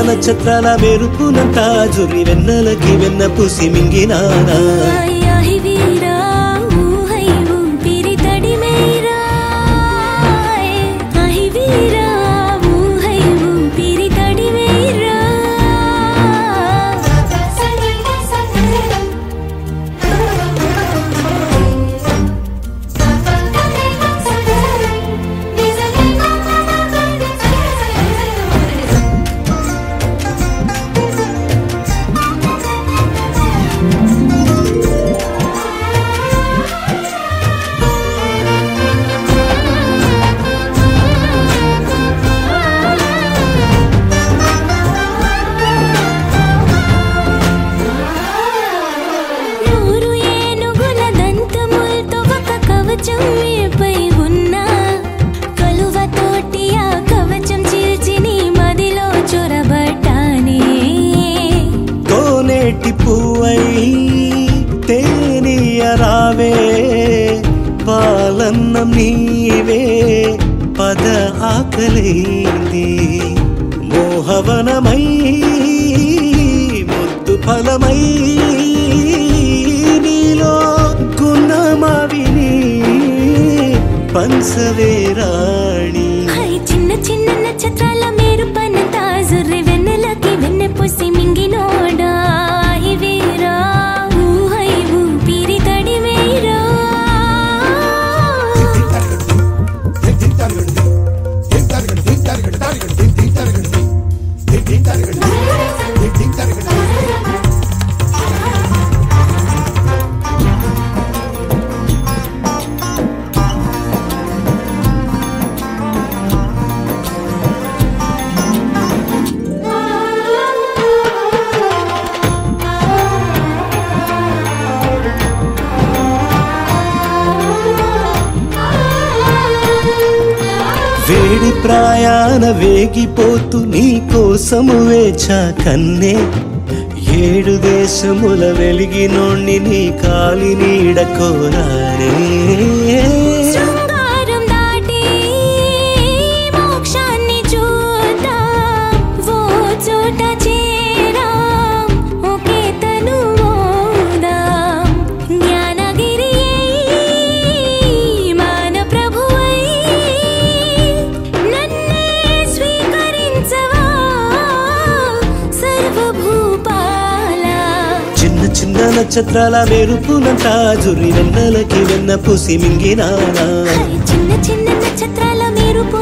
నక్షత్రాల మెరుపునంత జుర్రి వెన్నెలకి వెన్న పూసి మింగినానా ఆయాహి వీరా ఊహై ఊపిరి తడిమేరా ఆహి వీరా ఊహై ఊపిరి తడిమేరా నూరు ఏనుగుల దంతములతో ఒక కవచం మీపై ఉన్నా కలువతోటి ఆ కవచం చీల్చి నీ మదిలో చొరబట్టానే కోనేటి పువ్వై తేనియ రావే పాలన్నం నీవే పద ఆకలైంది మోహవనమై ముద్దు ఫలమై నీలో గుణమవిని పంచవేరాణి హై చిన్న చిన్న నక్షత్రాల మేరు పన తాజుర్రి వెన్నెలకి వెన్నె పుసి మింగినోడా ఆహి వీరా ఊహై ఊపిరి తడిమేరా వేడి ప్రాయాన వేగిపోతూ నీ కోసము వేచా కన్నే ఏడు దేశముల వెలిగినోణ్ణి నీ కాలి నీడ కోరానే శృంగారం దాటి మోక్షాన్ని చూద్దాం ఓ చోట చేరాం ఒకే తను ఓదాం జ్ఞానగిరి మాన ప్రభువై నన్నే స్వీకరించవా సర్వభూపాల చిన్న చిన్న నక్షత్రాల మెరుపునంత జుర్రి వెన్నెలకి వెన్న పూసి మింగినానా చిన్న చిన్న నక్షత్రాల మెరుపు